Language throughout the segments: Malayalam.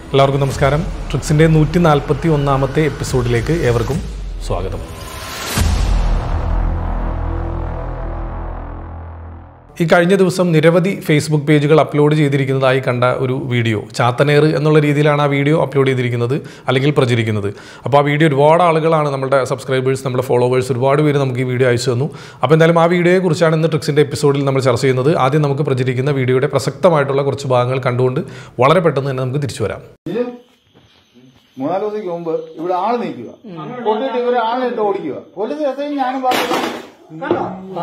എല്ലാവർക്കും നമസ്കാരം ട്രിക്സിൻ്റെ നൂറ്റി നാൽപ്പത്തി ഒന്നാമത്തെ എപ്പിസോഡിലേക്ക് ഏവർക്കും സ്വാഗതം ഈ കഴിഞ്ഞ ദിവസം നിരവധി ഫേസ്ബുക്ക് പേജുകൾ അപ്ലോഡ് ചെയ്തിരിക്കുന്നതായി കണ്ട ഒരു വീഡിയോ ചാത്തനേർ എന്നുള്ള രീതിയിലാണ് ആ വീഡിയോ അപ്ലോഡ് ചെയ്തിരിക്കുന്നത് അല്ലെങ്കിൽ പ്രചരിക്കുന്നത് അപ്പോൾ ആ വീഡിയോ ഒരുപാട് ആളുകളാണ് നമ്മുടെ സബ്സ്ക്രൈബേഴ്സ് നമ്മുടെ ഫോളോവേഴ്സ് ഒരുപാട് പേര് നമുക്ക് ഈ വീഡിയോ അയച്ചു തന്നു അപ്പോൾ എന്തായാലും ആ വീഡിയോയെക്കുറിച്ചാണ് ഇന്ന് ട്രിക്സിൻ്റെ എപ്പിസോഡിൽ നമ്മൾ ചർച്ച ചെയ്യുന്നത് ആദ്യം നമുക്ക് പ്രചരിക്കുന്ന വീഡിയോയുടെ പ്രസക്തമായിട്ടുള്ള കുറച്ച് ഭാഗങ്ങൾ കണ്ടുകൊണ്ട് വളരെ പെട്ടെന്ന് തന്നെ നമുക്ക് തിരിച്ചു വരാം ഇത് മൂന്നാല് ദിവസത്തേക്ക് മുമ്പ് ഇവിടെ ആള് നിൽക്കുക കൊണ്ടിട്ട് ഇവരെ ആളിട്ട് ഓടിക്കുക പോലീസ് എസ് ഐ ഞാനും പറഞ്ഞു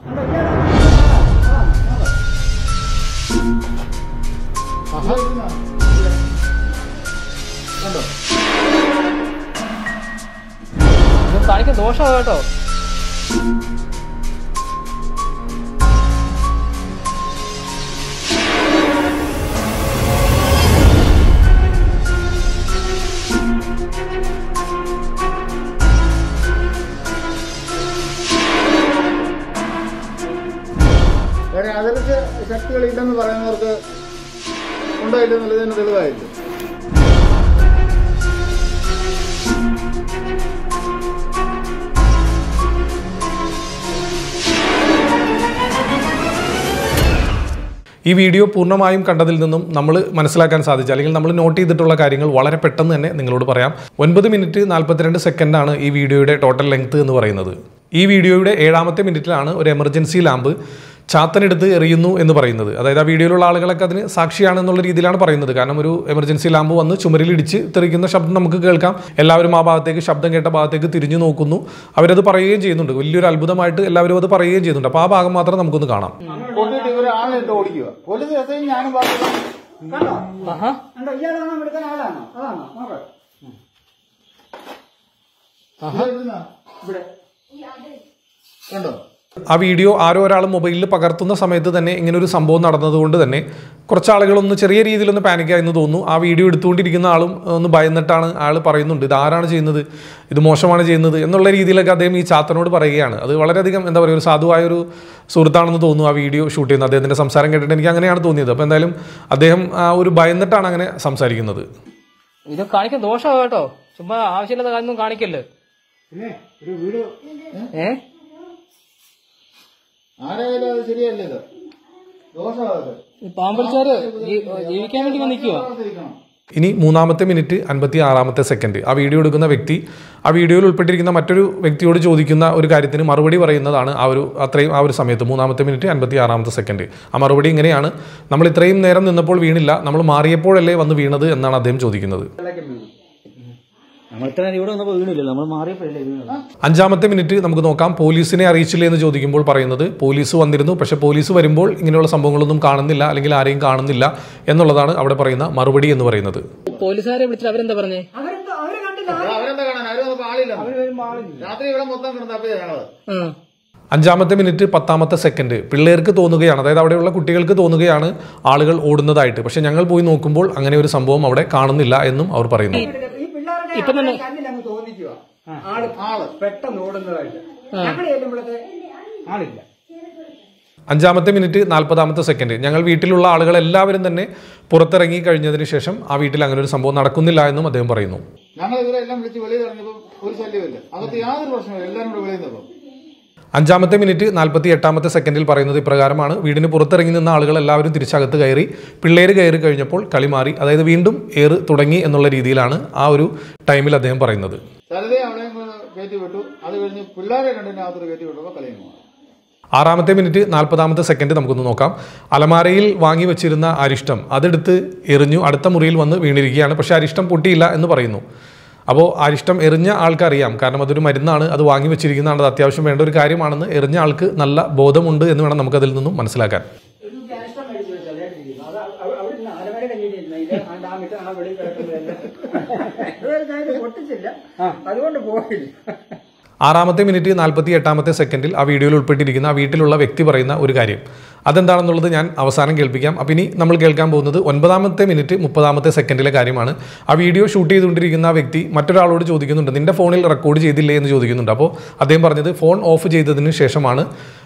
ഇത് കാണിക്കാൻ ദോഷമാണ് കേട്ടോ വേറെ അതിലൊക്കെ ശക്തികൾ ഇല്ലെന്ന് പറയുന്നവർക്ക് ഉണ്ടായില്ലെന്നുള്ളത് തന്നെ തെളിവായില്ല ഈ വീഡിയോ പൂർണ്ണമായും കണ്ടതിൽ നിന്നും നമ്മൾ മനസ്സിലാക്കാൻ സാധിച്ച അല്ലെങ്കിൽ നമ്മൾ നോട്ട് ചെയ്തിട്ടുള്ള കാര്യങ്ങൾ വളരെ പെട്ടെന്ന് തന്നെ നിങ്ങളോട് പറയാം ഒൻപത് മിനിറ്റ് നാൽപ്പത്തിരണ്ട് സെക്കൻഡാണ് ഈ വീഡിയോയുടെ ടോട്ടൽ ലെങ്ത് എന്ന് പറയുന്നത് ഈ വീഡിയോയുടെ ഏഴാമത്തെ മിനിറ്റിലാണ് ഒരു എമർജൻസി ലാമ്പ് ചാത്തനെടുത്ത് എറിയുന്നു എന്ന് പറയുന്നത് അതായത് ആ വീഡിയോയിലുള്ള ആളുകളൊക്കെ അതിന് സാക്ഷിയാണ് എന്നുള്ള രീതിയിലാണ് പറയുന്നത് കാരണം ഒരു എമർജൻസി ലാമ്പ് വന്ന് ചുമരിലിടിച്ച് തെറിക്കുന്ന ശബ്ദം നമുക്ക് കേൾക്കാം എല്ലാവരും ആ ഭാഗത്തേക്ക് ശബ്ദം കേട്ട ഭാഗത്തേക്ക് തിരിഞ്ഞു നോക്കുന്നു അവരത് പറയുകയും ചെയ്യുന്നുണ്ട് വലിയൊരു അത്ഭുതമായിട്ട് എല്ലാവരും അത് പറയുകയും ചെയ്യുന്നുണ്ട് അപ്പോൾ ആ ഭാഗം മാത്രം നമുക്കൊന്ന് കാണാം കൊണ്ടിട്ട് ഇവരെ ആളിട്ട് ഓടിക്കുക പോലീസ് എസ് ഐ ഞാനും പറഞ്ഞു ആഹാ കണ്ടോ ഇയാളാണോ എടുക്കുന്ന ആളാണോ അതാണോ നോക്കാം ഇവിടെ കണ്ടോ ആ വീഡിയോ ആരോ ഒരാൾ മൊബൈലിൽ പകർത്തുന്ന സമയത്ത് തന്നെ ഇങ്ങനെ ഒരു സംഭവം നടന്നതുകൊണ്ട് തന്നെ കുറച്ച് ആളുകളൊന്ന് ചെറിയ രീതിയിലൊന്ന് പാനിക്കായി എന്ന് തോന്നുന്നു ആ വീഡിയോ എടുത്തുകൊണ്ടിരിക്കുന്ന ആളും ഒന്ന് ഭയന്നിട്ടാണ് ആൾ പറയുന്നുണ്ട് ഇത് ആരാണ് ചെയ്യുന്നത് ഇത് മോശമാണ് ചെയ്യുന്നത് എന്നുള്ള രീതിയിലൊക്കെ അദ്ദേഹം ഈ ചാത്തനോട് പറയുകയാണ് അത് വളരെയധികം എന്താ പറയുക ഒരു സാധുവായ ഒരു സുഹൃത്താണെന്ന് തോന്നുന്നു ആ വീഡിയോ ഷൂട്ട് ചെയ്യുന്നത് അദ്ദേഹത്തിൻ്റെ സംസാരം കേട്ടിട്ട് എനിക്ക് അങ്ങനെയാണ് തോന്നിയത് അപ്പോൾ എന്തായാലും അദ്ദേഹം ആ ഒരു ഭയന്നിട്ടാണ് അങ്ങനെ സംസാരിക്കുന്നത് ഇത് കാണിക്കാൻ ദോഷമാണ് കേട്ടോ ചുമ്മാ ആവശ്യമില്ലാത്ത കാര്യമൊന്നും കാണിക്കല്ലേ പിന്നെ ഒരു വീട് ഏ ആരായാലും അത് ശരിയല്ല ഇത് ദോഷമാകത് ഈ പാമ്പടിച്ചാറ് ജീവിക്കാൻ വേണ്ടി വന്ന് നിൽക്കുക ഇനി മൂന്നാമത്തെ മിനിറ്റ് അൻപത്തി ആറാമത്തെ സെക്കൻഡ് ആ വീഡിയോ എടുക്കുന്ന വ്യക്തി ആ വീഡിയോയിൽ ഉൾപ്പെട്ടിരിക്കുന്ന മറ്റൊരു വ്യക്തിയോട് ചോദിക്കുന്ന ഒരു കാര്യത്തിന് മറുപടി പറയുന്നതാണ് ആ ഒരു അത്രയും ആ ഒരു സമയത്ത് മൂന്നാമത്തെ മിനിറ്റ് അൻപത്തി ആറാമത്തെ സെക്കൻഡ് ആ മറുപടി ഇങ്ങനെയാണ് നമ്മൾ ഇത്രയും നേരം നിന്നപ്പോൾ വീണില്ല നമ്മൾ മാറിയപ്പോഴല്ലേ വന്ന് വീണത് എന്നാണ് അദ്ദേഹം ചോദിക്കുന്നത് നമ്മൾ ഇത്ര നേരം ഇവിടെ വന്നപ്പോൾ വീണില്ലല്ലോ നമ്മൾ മാറിയപ്പോഴല്ലേ വീണത് അഞ്ചാമത്തെ മിനിറ്റ് നമുക്ക് നോക്കാം പോലീസിനെ അറിയിച്ചില്ലേ എന്ന് ചോദിക്കുമ്പോൾ പറയുന്നത് പോലീസ് വന്നിരുന്നു പക്ഷേ പോലീസ് വരുമ്പോൾ ഇങ്ങനെയുള്ള സംഭവങ്ങളൊന്നും കാണുന്നില്ല അല്ലെങ്കിൽ ആരെയും കാണുന്നില്ല എന്നുള്ളതാണ് അവിടെ പറയുന്ന മറുപടി എന്ന് പറയുന്നത് പോലീസുകാരെ വിളിച്ചിട്ട് അവരെന്താ പറഞ്ഞേ അവരെന്താ കാണാൻ അവര് വന്നപ്പോ ആളില്ല രാത്രി ഇവിടെ മൊത്തം കിടന്നപ്പോ ഞങ്ങള് ആ. അഞ്ചാമത്തെ മിനിറ്റ് പത്താമത്തെ സെക്കൻഡ് പിള്ളേർക്ക് തോന്നുകയാണ് അതായത് അവിടെയുള്ള കുട്ടികൾക്ക് തോന്നുകയാണ് ആളുകൾ ഓടുന്നതായിട്ട് പക്ഷെ ഞങ്ങൾ പോയി നോക്കുമ്പോൾ അങ്ങനെ ഒരു സംഭവം അവിടെ കാണുന്നില്ല എന്നും അവർ പറയുന്നു ഇപ്പൊ തന്നെ കണ്ണിലങ്ങ് തോന്നിക്കുക ആള് ആള് പെട്ടെന്ന് ഓടുന്നതായിട്ട് ഞങ്ങൾ ചെല്ലുമ്പോഴത്തെ ആളില്ല അഞ്ചാമത്തെ മിനിറ്റ് നാൽപ്പതാമത്തെ സെക്കൻഡ് ഞങ്ങൾ വീട്ടിലുള്ള ആളുകൾ എല്ലാവരും തന്നെ പുറത്തിറങ്ങി കഴിഞ്ഞതിന് ശേഷം ആ വീട്ടിൽ അങ്ങനെ ഒരു സംഭവം നടക്കുന്നില്ല എന്നും അദ്ദേഹം പറയുന്നു ഞങ്ങൾ ഇവരെല്ലാം വിളിച്ച് വെളിയിൽ ഇറങ്ങിയപ്പോ ഒരു ശല്യമില്ല അകത്ത് യാതൊരു പ്രശ്നമില്ല എല്ലാവരും കൂടെ വെളിയിൽ നിന്നപ്പോ അഞ്ചാമത്തെ മിനിറ്റ് നാൽപ്പത്തി എട്ടാമത്തെ സെക്കൻഡിൽ പറയുന്നത് ഇപ്രകാരമാണ് വീടിന് പുറത്തിറങ്ങി നിന്ന ആളുകൾ എല്ലാവരും തിരിച്ചകത്ത് കയറി പിള്ളേര് കയറി കഴിഞ്ഞപ്പോൾ കളി മാറി അതായത് വീണ്ടും ഏറ് തുടങ്ങി എന്നുള്ള രീതിയിലാണ് ആ ഒരു ടൈമിൽ അദ്ദേഹം പറയുന്നത് സരിതയെ അവിടെയും കൂടെ കയറ്റി വിട്ടു അത് കഴിഞ്ഞ് പിള്ളേരെ രണ്ടിനകത്തോട് കയറ്റി വിട്ടപ്പോ കളിയും മാറി ആറാമത്തെ മിനിറ്റ് നാൽപ്പതാമത്തെ സെക്കൻഡ് നമുക്കൊന്ന് നോക്കാം അലമാരയിൽ വാങ്ങി വെച്ചിരുന്ന അരിഷ്ടം അതെടുത്ത് എറിഞ്ഞു അടുത്ത മുറിയിൽ വന്ന് വീണിരിക്കുകയാണ് പക്ഷേ അരിഷ്ടം പൊട്ടിയില്ല എന്ന് പറയുന്നു അപ്പോൾ അരിഷ്ടം എറിഞ്ഞ ആൾക്കറിയാം കാരണം അതൊരു മരുന്നാണ് അത് വാങ്ങി വെച്ചിരിക്കുന്നതാണ് അത് അത്യാവശ്യം വേണ്ട ഒരു കാര്യമാണെന്ന് എറിഞ്ഞ ആൾക്ക് നല്ല ബോധമുണ്ട് എന്ന് വേണം നമുക്കതിൽ നിന്നും മനസ്സിലാക്കാൻ ഒരു ക്യാഷ്ടം മേടിച്ച് വെച്ചാൽ അത് അവ- അവിടെ നിന്ന് അലവര കഞ്ഞിട്ടിരുന്ന ഇത് ആ ഡാമിട്ട് ആ വെളിയിൽ കിടക്കുന്നതെല്ലാം ഇതുവരെ ഞാൻ ഇത് പൊട്ടിച്ചില്ല അതുകൊണ്ട് പോയില്ല ആറാമത്തെ മിനിറ്റ് നാൽപ്പത്തി എട്ടാമത്തെ സെക്കൻഡിൽ ആ വീഡിയോയിൽ ഉൾപ്പെട്ടിരിക്കുന്ന ആ വീട്ടിലുള്ള വ്യക്തി പറയുന്ന ഒരു കാര്യം അതെന്താണെന്നുള്ളത് ഞാൻ അവസാനം കേൾപ്പിക്കാം അപ്പം ഇനി നമ്മൾ കേൾക്കാൻ പോകുന്നത് ഒൻപതാമത്തെ മിനിറ്റ് മുപ്പതാമത്തെ സെക്കൻഡിലെ കാര്യമാണ് ആ വീഡിയോ ഷൂട്ട് ചെയ്തുകൊണ്ടിരിക്കുന്ന ആ വ്യക്തി മറ്റൊരാളോട് ചോദിക്കുന്നുണ്ട് നിന്റെ ഫോണിൽ റെക്കോർഡ് ചെയ്തില്ലേ എന്ന് ചോദിക്കുന്നുണ്ട് അപ്പോൾ അദ്ദേഹം പറഞ്ഞത് ഫോൺ ഓഫ് ചെയ്തതിന് ശേഷമാണ്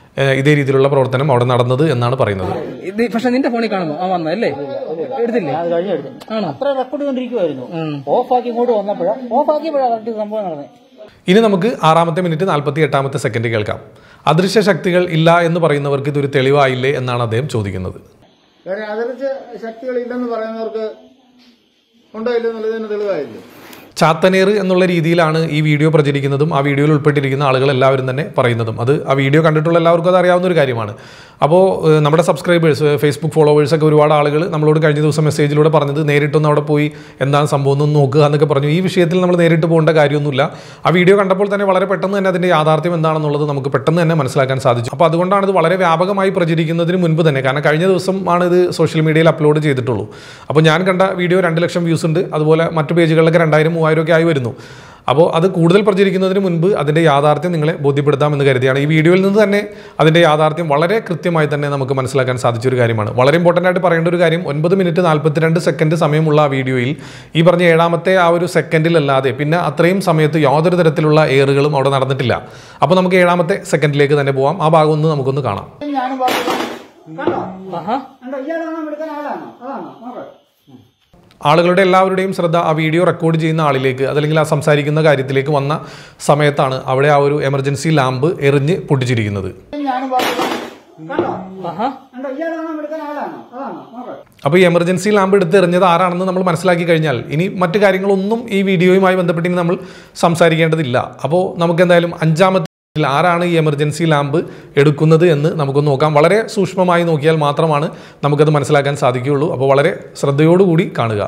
ഏഹ്, ഇതേ രീതിയിലുള്ള പ്രവർത്തനം അവിടെ നടന്നത് എന്നാണ് പറയുന്നത് ഇത് പക്ഷെ നിന്റെ ഫോണിൽ കാണുമ്പോ ആ വന്നല്ലേ എടുത്തില്ലേ അത് കഴിഞ്ഞെടുത്തു ആണോ അത്ര റെക്കോർഡ് കണ്ടിരിക്കുമായിരുന്നു ഓഫാക്കി ഇങ്ങോട്ട് വന്നപ്പോഴാ ഓഫാക്കിയപ്പോഴാണ് കറക്റ്റ് സംഭവം നടന്നത് ഇനി നമുക്ക് ആറാമത്തെ മിനിറ്റ് നാൽപ്പത്തി എട്ടാമത്തെ സെക്കൻഡ് കേൾക്കാം അദൃശ്യ ശക്തികൾ ഇല്ല എന്ന് പറയുന്നവർക്ക് ഇതൊരു തെളിവായില്ലേ എന്നാണ് അദ്ദേഹം ചോദിക്കുന്നത് കാര്യം അതിർച്ച ശക്തികൾ ഇല്ലെന്ന് പറയുന്നവർക്ക് ഉണ്ടോ ഇല്ലെന്ന് എന്നുള്ളതിന് തെളിവായില്ലേ ചാത്തനേർ എന്നുള്ള രീതിയിലാണ് ഈ വീഡിയോ പ്രചരിക്കുന്നതും ആ വീഡിയോയിൽ ഉൾപ്പെട്ടിരിക്കുന്ന ആളുകൾ എല്ലാവരും തന്നെ പറയുന്നതും അത് ആ വീഡിയോ കണ്ടിട്ടുള്ള എല്ലാവർക്കും അത് അറിയാവുന്ന ഒരു കാര്യമാണ് അപ്പോൾ ഏഹ്, നമ്മുടെ സബ്സ്ക്രൈബേഴ്സ് ഫേസ്ബുക്ക് ഫോളോവേഴ്സ് ഒക്കെ ഒരുപാട് ആളുകൾ നമ്മളോട് കഴിഞ്ഞ ദിവസം മെസ്സേജിലൂടെ പറഞ്ഞത് നേരിട്ടൊന്ന് അവിടെ പോയി എന്താണ് സംഭവം എന്ന് നോക്കുക എന്നൊക്കെ പറഞ്ഞു ഈ വിഷയത്തിൽ നമ്മൾ നേരിട്ട് പോകേണ്ട കാര്യമൊന്നുമില്ല ആ വീഡിയോ കണ്ടപ്പോൾ തന്നെ വളരെ പെട്ടെന്ന് തന്നെ അതിൻ്റെ യാഥാർത്ഥ്യം എന്താണെന്നുള്ളത് നമുക്ക് പെട്ടെന്ന് തന്നെ മനസ്സിലാക്കാൻ സാധിച്ചു അപ്പോൾ അതുകൊണ്ടാണ് ഇത് വളരെ വ്യാപകമായി പ്രചരിക്കുന്നതിന് മുൻപ് തന്നെ കാരണം കഴിഞ്ഞ ദിവസമാണ് ഇത് സോഷ്യൽ മീഡിയയിൽ അപ്ലോഡ് ചെയ്തിട്ടുള്ളൂ അപ്പോൾ ഞാൻ കണ്ട വീഡിയോ രണ്ട് ലക്ഷം വ്യൂസ് ഉണ്ട് അതുപോലെ മറ്റു പേജുകളിലൊക്കെ രണ്ടായിരം മൂവായിരം ഒക്കെ ആയി വരുന്നു അപ്പോൾ അത് കൂടുതൽ പ്രചരിക്കുന്നതിന് മുൻപ് അതിൻ്റെ യാഥാർത്ഥ്യം നിങ്ങളെ ബോധ്യപ്പെടുത്താമെന്ന് കരുതിയാണ് ഈ വീഡിയോയിൽ നിന്ന് തന്നെ അതിൻ്റെ യാഥാർത്ഥ്യം വളരെ കൃത്യമായി തന്നെ നമുക്ക് മനസ്സിലാക്കാൻ സാധിച്ച ഒരു കാര്യമാണ് വളരെ ഇമ്പോർട്ടൻ്റ് ആയിട്ട് പറയേണ്ട ഒരു കാര്യം ഒൻപത് മിനിറ്റ് നാൽപ്പത്തിരണ്ട് സെക്കൻഡ് സമയമുള്ള ആ വീഡിയോയിൽ ഈ പറഞ്ഞ ഏഴാമത്തെ ആ ഒരു സെക്കൻഡിലല്ലാതെ പിന്നെ അത്രയും സമയത്ത് യാതൊരു തരത്തിലുള്ള എയറുകളും അവിടെ നടന്നിട്ടില്ല അപ്പോൾ നമുക്ക് ഏഴാമത്തെ സെക്കൻഡിലേക്ക് തന്നെ പോവാം ആ ഭാഗം ഒന്ന് നമുക്കൊന്ന് കാണാം ഞാനും പറഞ്ഞു കണ്ടോ ആഹാ കണ്ടോ ഇയാളാണോ എടുക്കാൻ ആളാണോ അതാണോ നോക്കാം ആളുകളുടെ എല്ലാവരുടെയും ശ്രദ്ധ ആ വീഡിയോ റെക്കോർഡ് ചെയ്യുന്ന ആളിലേക്ക് അതല്ലെങ്കിൽ ആ സംസാരിക്കുന്ന കാര്യത്തിലേക്ക് വന്ന സമയത്താണ് അവിടെ ആ ഒരു എമർജൻസി ലാമ്പ് എറിഞ്ഞ് പൊട്ടിച്ചിരിക്കുന്നത് ഞാനും പറഞ്ഞു കണ്ടോ ആഹാ കണ്ടോ ഇയാളാണോ എടുക്കാൻ ആളാണോ അതാണോ നോക്കാം അപ്പോൾ ഈ എമർജൻസി ലാമ്പ് എടുത്ത് എറിഞ്ഞത് ആരാണെന്ന് നമ്മൾ മനസ്സിലാക്കി കഴിഞ്ഞാൽ ഇനി മറ്റു കാര്യങ്ങളൊന്നും ഈ വീഡിയോയുമായി ബന്ധപ്പെട്ട് ഇനി നമ്മൾ സംസാരിക്കേണ്ടതില്ല അപ്പോൾ നമുക്ക് എന്തായാലും അഞ്ചാമത്തെ ഇതിൽ ആരാണ് ഈ എമർജൻസി ലാമ്പ് എടുക്കുന്നത് എന്ന് നമുക്കൊന്ന് നോക്കാം വളരെ സൂക്ഷ്മമായി നോക്കിയാൽ മാത്രമാണ് നമുക്കത് മനസ്സിലാക്കാൻ സാധിക്കുകയുള്ളൂ അപ്പോൾ വളരെ ശ്രദ്ധയോടുകൂടി കാണുക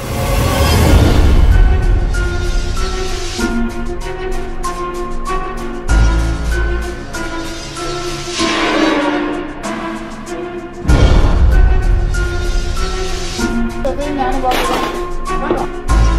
ഞാനും പറഞ്ഞു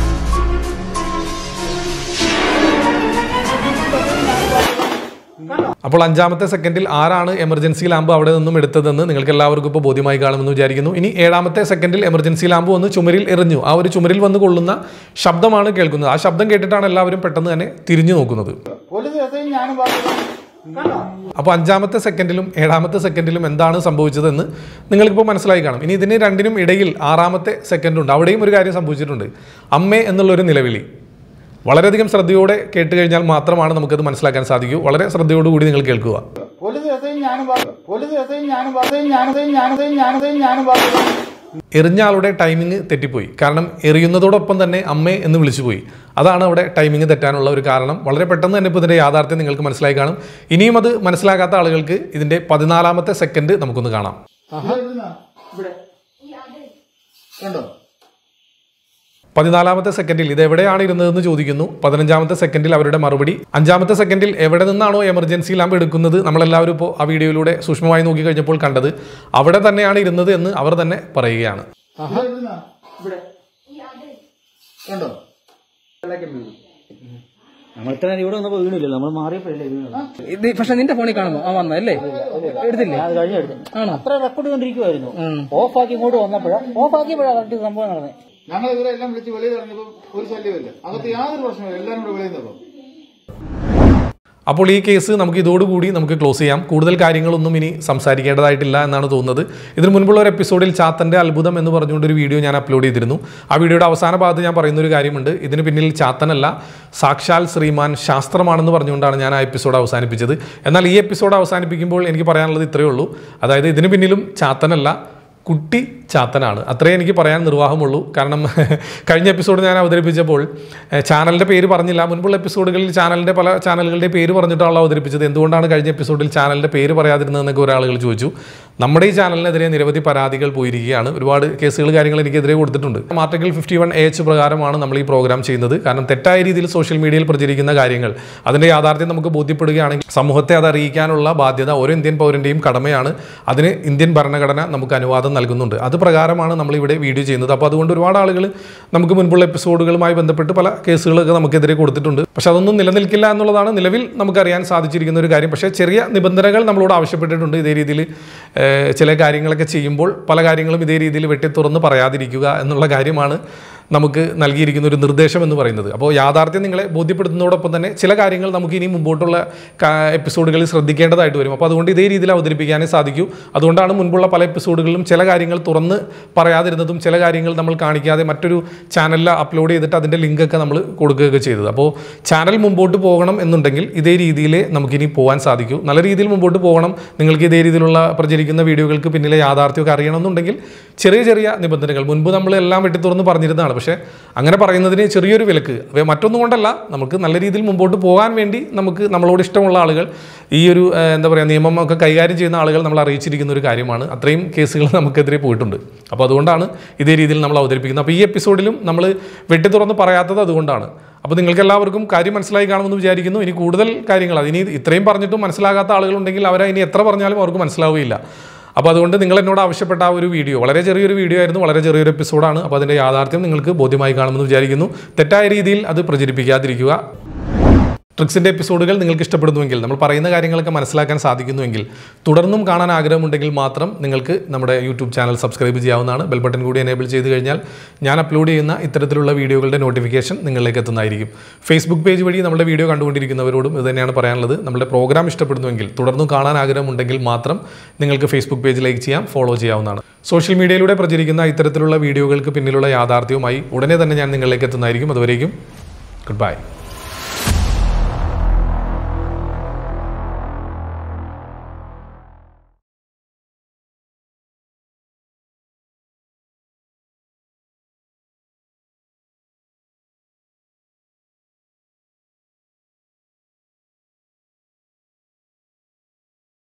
അപ്പോൾ അഞ്ചാമത്തെ സെക്കൻഡിൽ ആരാണ് എമർജൻസി ലാമ്പ് അവിടെ നിന്നും എടുത്തതെന്ന് നിങ്ങൾക്ക് എല്ലാവർക്കും ഇപ്പോൾ ബോധ്യമായി കാണുമെന്ന് വിചാരിക്കുന്നു ഇനി ഏഴാമത്തെ സെക്കൻഡിൽ എമർജൻസി ലാമ്പ് വന്ന് ചുമരിൽ എറിഞ്ഞു ആ ഒരു ചുമരിൽ വന്ന് കൊള്ളുന്ന ശബ്ദമാണ് കേൾക്കുന്നത് ആ ശബ്ദം കേട്ടിട്ടാണ് എല്ലാവരും പെട്ടെന്ന് തന്നെ തിരിഞ്ഞു നോക്കുന്നത് പോലീസ് എസ് ഞാനും പറഞ്ഞു കണ്ടോ അപ്പോൾ അഞ്ചാമത്തെ സെക്കൻഡിലും ഏഴാമത്തെ സെക്കൻഡിലും എന്താണ് സംഭവിച്ചതെന്ന് നിങ്ങൾക്കിപ്പോൾ മനസ്സിലായി കാണും ഇനി ഇതിന് രണ്ടിനും ഇടയിൽ ആറാമത്തെ സെക്കൻഡ് ഉണ്ട് അവിടെയും ഒരു കാര്യം സംഭവിച്ചിട്ടുണ്ട് അമ്മേ എന്നുള്ളൊരു നിലവിളി വളരെയധികം ശ്രദ്ധയോടെ കേട്ട് കഴിഞ്ഞാൽ മാത്രമാണ് നമുക്കത് മനസ്സിലാക്കാൻ സാധിക്കൂ വളരെ ശ്രദ്ധയോടുകൂടി നിങ്ങൾ കേൾക്കുക പോലീസ് എസ് ഞാനും പറഞ്ഞു പോലീസ് എസ് ഞാനും പറഞ്ഞു ഞാനും ഞാനും ഞാനും ഞാനും പറഞ്ഞു എറിഞ്ഞ ആളുടെ ടൈമിംഗ് തെറ്റിപ്പോയി കാരണം എറിയുന്നതോടൊപ്പം തന്നെ അമ്മേ എന്ന് വിളിച്ചുപോയി അതാണ് അവിടെ ടൈമിംഗ് തെറ്റാനുള്ള ഒരു കാരണം വളരെ പെട്ടെന്ന് തന്നെ ഇപ്പോൾ ഇതിൻ്റെ യാഥാർത്ഥ്യം നിങ്ങൾക്ക് മനസ്സിലായി കാണും ഇനിയും അത് മനസ്സിലാക്കാത്ത ആളുകൾക്ക് ഇതിൻ്റെ പതിനാലാമത്തെ സെക്കൻഡ് നമുക്കൊന്ന് കാണാം ഇവിടെ കണ്ടോ പതിനാലാമത്തെ സെക്കൻഡിൽ ഇത് എവിടെയാണ് ഇരുന്നതെന്ന് ചോദിക്കുന്നു പതിനഞ്ചാമത്തെ സെക്കൻഡിൽ അവരുടെ മറുപടി അഞ്ചാമത്തെ സെക്കൻഡിൽ എവിടെ നിന്നാണോ എമർജൻസി ലാമ്പ് എടുക്കുന്നത് നമ്മളെല്ലാവരും ഇപ്പോൾ ആ വീഡിയോയിലൂടെ സൂക്ഷ്മമായി നോക്കി കഴിഞ്ഞപ്പോൾ കണ്ടത് അവിടെ തന്നെയാണ് ഇരുന്നത് എന്ന് അവർ തന്നെ പറയുകയാണ് ഇവിടെ കണ്ടോ നമ്മൾ ഇത്ര നേരം ഇവിടെ വന്നപ്പോ വീണില്ലല്ലോ നമ്മൾ മാറിയപ്പോഴല്ലേ വീണത് ഇത് പക്ഷെ നിന്റെ ഫോണിൽ കാണുമ്പോ ആ വന്നല്ലേ എടുത്തില്ലേ അത് കഴിഞ്ഞെടുത്തു ആണോ അത്ര റെക്കോർഡ് കണ്ടിരിക്കുമായിരുന്നു ഓഫാക്കി ഇങ്ങോട്ട് വന്നപ്പോഴാ ഓഫാക്കിയപ്പോഴാണ് കറക്റ്റ് സംഭവം നടന്നത് ഞങ്ങൾ ഇവരെ എല്ലാം വിളിച്ച് വെളിയിൽ ഇറങ്ങിയപ്പോൾ ഒരു ശല്യമില്ല അകത്ത് യാതൊരു പ്രശ്നമില്ല എല്ലാവരും കൂടെ വെളിയിൽ നിന്നപ്പോൾ അപ്പോൾ ഈ കേസ് നമുക്ക് ഇതോടുകൂടി നമുക്ക് ക്ലോസ് ചെയ്യാം കൂടുതൽ കാര്യങ്ങളൊന്നും ഇനി സംസാരിക്കേണ്ടതായിട്ടില്ല എന്നാണ് തോന്നുന്നത് ഇതിന് മുൻപുള്ള ഒരു എപ്പിസോഡിൽ ചാത്തൻ്റെ അത്ഭുതം എന്ന് പറഞ്ഞുകൊണ്ട് ഒരു വീഡിയോ ഞാൻ അപ്ലോഡ് ചെയ്തിരുന്നു ആ വീഡിയോയുടെ അവസാന ഭാഗത്ത് ഞാൻ പറയുന്ന ഒരു കാര്യമുണ്ട് ഇതിന് പിന്നിൽ ചാത്തനല്ല സാക്ഷാൽ ശ്രീമാൻ ശാസ്ത്രമാണെന്ന് പറഞ്ഞുകൊണ്ടാണ് ഞാൻ ആ എപ്പിസോഡ് അവസാനിപ്പിച്ചത് എന്നാൽ ഈ എപ്പിസോഡ് അവസാനിപ്പിക്കുമ്പോൾ എനിക്ക് പറയാനുള്ളത് ഇത്രയേ ഉള്ളൂ അതായത് ഇതിന് പിന്നിലും ചാത്തനല്ല കുട്ടി ചാത്തനാണ് അത്രേ എനിക്ക് പറയാൻ നിർവാഹമുള്ളൂ കാരണം കഴിഞ്ഞ എപ്പിസോഡ് ഞാൻ അവതരിപ്പിച്ചപ്പോൾ ഏഹ്, ചാനലിൻ്റെ പേര് പറഞ്ഞില്ല മുൻപുള്ള എപ്പിസോഡുകളിൽ ചാനലിൻ്റെ പല ചാനലുകളുടെ പേര് പറഞ്ഞിട്ടാണല്ലോ അവതരിപ്പിച്ചത് എന്തുകൊണ്ടാണ് കഴിഞ്ഞ എപ്പിസോഡിൽ ചാനലിൻ്റെ പേര് പറയാതിരുന്നതെന്നൊക്കെ ഒരാളുകൾ ചോദിച്ചു നമ്മുടെ ഈ ചാനലിനെതിരെ നിരവധി പരാതികൾ പോയിരിക്കുകയാണ് ഒരുപാട് കേസുകൾ കാര്യങ്ങൾ എനിക്കെതിരെ കൊടുത്തിട്ടുണ്ട് ആർട്ടിക്കിൾ ഫിഫ്റ്റി വൺ എച്ച് പ്രകാരമാണ് നമ്മൾ ഈ പ്രോഗ്രാം ചെയ്യുന്നത് കാരണം തെറ്റായ രീതിയിൽ സോഷ്യൽ മീഡിയയിൽ പ്രചരിക്കുന്ന കാര്യങ്ങൾ അതിൻ്റെ യാഥാർത്ഥ്യം നമുക്ക് ബോധ്യപ്പെടുകയാണെങ്കിൽ സമൂഹത്തെ അത് അറിയിക്കാനുള്ള ബാധ്യത ഓരോ ഇന്ത്യൻ പൗരൻ്റെയും കടമയാണ് അതിന് ഇന്ത്യൻ ഭരണഘടന നമുക്ക് അനുവാദം നൽകുന്നുണ്ട് അത് പ്രകാരമാണ് നമ്മളിവിടെ വീഡിയോ ചെയ്യുന്നത് അപ്പോൾ അതുകൊണ്ട് ഒരുപാട് ആളുകൾ നമുക്ക് മുൻപുള്ള എപ്പിസോഡുകളുമായി ബന്ധപ്പെട്ട് പല കേസുകളൊക്കെ നമുക്കെതിരെ കൊടുത്തിട്ടുണ്ട് പക്ഷെ അതൊന്നും നിലനിൽക്കില്ല എന്നുള്ളതാണ് നിലവിൽ നമുക്കറിയാൻ സാധിച്ചിരിക്കുന്ന ഒരു കാര്യം പക്ഷേ ചെറിയ നിബന്ധനകൾ നമ്മളോട് ആവശ്യപ്പെട്ടിട്ടുണ്ട് ഇതേ രീതിയിൽ ഏഹ്, ചില കാര്യങ്ങളൊക്കെ ചെയ്യുമ്പോൾ പല കാര്യങ്ങളും ഇതേ രീതിയിൽ വെട്ടി തുറന്ന് പറയാതിരിക്കുക എന്നുള്ള കാര്യമാണ് നമുക്ക് നൽകിയിരിക്കുന്ന ഒരു നിർദ്ദേശം എന്ന് പറയുന്നത് അപ്പോൾ യാഥാർത്ഥ്യം നിങ്ങളെ ബോധ്യപ്പെടുത്തുന്നതോടൊപ്പം തന്നെ ചില കാര്യങ്ങൾ നമുക്ക് ഇനി മുമ്പോട്ടുള്ള കാ- എപ്പിസോഡുകളിൽ ശ്രദ്ധിക്കേണ്ടതായിട്ട് വരും അപ്പോൾ അതുകൊണ്ട് ഇതേ രീതിയിൽ അവതരിപ്പിക്കാനേ സാധിക്കൂ അതുകൊണ്ടാണ് മുൻപുള്ള പല എപ്പിസോഡുകളിലും ചില കാര്യങ്ങൾ തുറന്ന് പറയാതിരുന്നതും ചില കാര്യങ്ങൾ നമ്മൾ കാണിക്കാതെ മറ്റൊരു ചാനലിൽ അപ്ലോഡ് ചെയ്തിട്ട് അതിൻ്റെ ലിങ്കൊക്കെ നമ്മൾ കൊടുക്കുകയൊക്കെ ചെയ്തത് അപ്പോൾ ചാനൽ മുമ്പോട്ട് പോകണം എന്നുണ്ടെങ്കിൽ ഇതേ രീതിയിൽ നമുക്കിനി പോകാൻ സാധിക്കൂ നല്ല രീതിയിൽ മുമ്പോട്ട് പോകണം നിങ്ങൾക്ക് ഇതേ രീതിയിലുള്ള പ്രചരിക്കുന്ന വീഡിയോകൾക്ക് പിന്നിലെ യാഥാർത്ഥ്യമൊക്കെ അറിയണമെന്നുണ്ടെങ്കിൽ ചെറിയ ചെറിയ നിബന്ധനകൾ മുൻപ് നമ്മൾ എല്ലാം വെട്ടി തുറന്ന് പറഞ്ഞിരുന്നതാണ് പക്ഷേ അങ്ങനെ പറയുന്നതിന് ചെറിയൊരു വിലക്ക് അവ മറ്റൊന്നും കൊണ്ടല്ല നമുക്ക് നല്ല രീതിയിൽ മുമ്പോട്ട് പോകാൻ വേണ്ടി നമുക്ക് നമ്മളോട് ഇഷ്ടമുള്ള ആളുകൾ ഈ ഒരു ഏഹ്, എന്താ പറയുക നിയമം ഒക്കെ കൈകാര്യം ചെയ്യുന്ന ആളുകൾ നമ്മൾ അറിയിച്ചിരിക്കുന്ന ഒരു കാര്യമാണ് അത്രയും കേസുകൾ നമുക്കെതിരെ പോയിട്ടുണ്ട് അപ്പോൾ അതുകൊണ്ടാണ് ഇതേ രീതിയിൽ നമ്മൾ അവതരിപ്പിക്കുന്നത് അപ്പോൾ ഈ എപ്പിസോഡിലും നമ്മൾ വെട്ടി തുറന്ന് പറയാത്തത് അതുകൊണ്ടാണ് അപ്പോൾ നിങ്ങൾക്ക് എല്ലാവർക്കും കാര്യം മനസ്സിലായി കാണുമെന്ന് വിചാരിക്കുന്നു ഇനി കൂടുതൽ കാര്യങ്ങൾ അതിനി ഇത്രയും പറഞ്ഞിട്ടും മനസ്സിലാകാത്ത ആളുകളുണ്ടെങ്കിൽ അവരെ ഇനി എത്ര പറഞ്ഞാലും അവർക്ക് മനസ്സിലാവുകയില്ല അപ്പോൾ അതുകൊണ്ട് നിങ്ങൾ എന്നോട് ആവശ്യപ്പെട്ട ആ ഒരു വീഡിയോ വളരെ ചെറിയൊരു വീഡിയോ ആയിരുന്നു വളരെ ചെറിയൊരു എപ്പിസോഡാണ് അപ്പോൾ അതിൻ്റെ യാഥാർത്ഥ്യം നിങ്ങൾക്ക് ബോധ്യമായി കാണുമെന്ന് വിചാരിക്കുന്നു തെറ്റായ രീതിയിൽ അത് പ്രചരിപ്പിക്കാതിരിക്കുക ട്രിക്സിൻ്റെ എപ്പിസോഡുകൾ നിങ്ങൾക്ക് ഇഷ്ടപ്പെടുന്നുവെങ്കിൽ നമ്മൾ പറയുന്ന കാര്യങ്ങളൊക്കെ മനസ്സിലാക്കാൻ സാധിക്കുന്നുവെങ്കിൽ തുടർന്നും കാണാൻ ആഗ്രഹമുണ്ടെങ്കിൽ മാത്രം നിങ്ങൾക്ക് നമ്മുടെ യൂട്യൂബ് ചാനൽ സബ്സ്ക്രൈബ് ചെയ്യാവുന്നതാണ് ബെൽ ബട്ടൺ കൂടി എനേബിൾ ചെയ്ത് കഴിഞ്ഞാൽ ഞാൻ അപ്ലോഡ് ചെയ്യുന്ന ഇത്തരത്തിലുള്ള വീഡിയോകളുടെ നോട്ടിഫിക്കേഷൻ നിങ്ങളിലേക്ക് എത്തുന്നതായിരിക്കും ഫേസ്ബുക്ക് പേജ് വഴി നമ്മുടെ വീഡിയോ കണ്ടുകൊണ്ടിരിക്കുന്നവരോടും ഇത് തന്നെയാണ് പറയാനുള്ളത് നമ്മുടെ പ്രോഗ്രാം ഇഷ്ടപ്പെടുന്നുവെങ്കിൽ തുടർന്നും കാണാൻ ആഗ്രഹമുണ്ടെങ്കിൽ മാത്രം നിങ്ങൾക്ക് ഫേസ്ബുക്ക് പേജ് ലൈക്ക് ചെയ്യാം ഫോളോ ചെയ്യാവുന്നതാണ് സോഷ്യൽ മീഡിയയിലൂടെ പ്രചരിക്കുന്ന ഇത്തരത്തിലുള്ള വീഡിയോകൾക്ക് പിന്നിലുള്ള യാഥാർത്ഥ്യവുമായി ഉടനെ തന്നെ ഞാൻ നിങ്ങളിലേക്ക് എത്തുന്നതായിരിക്കും അതുവരേക്കും ഗുഡ് ബൈ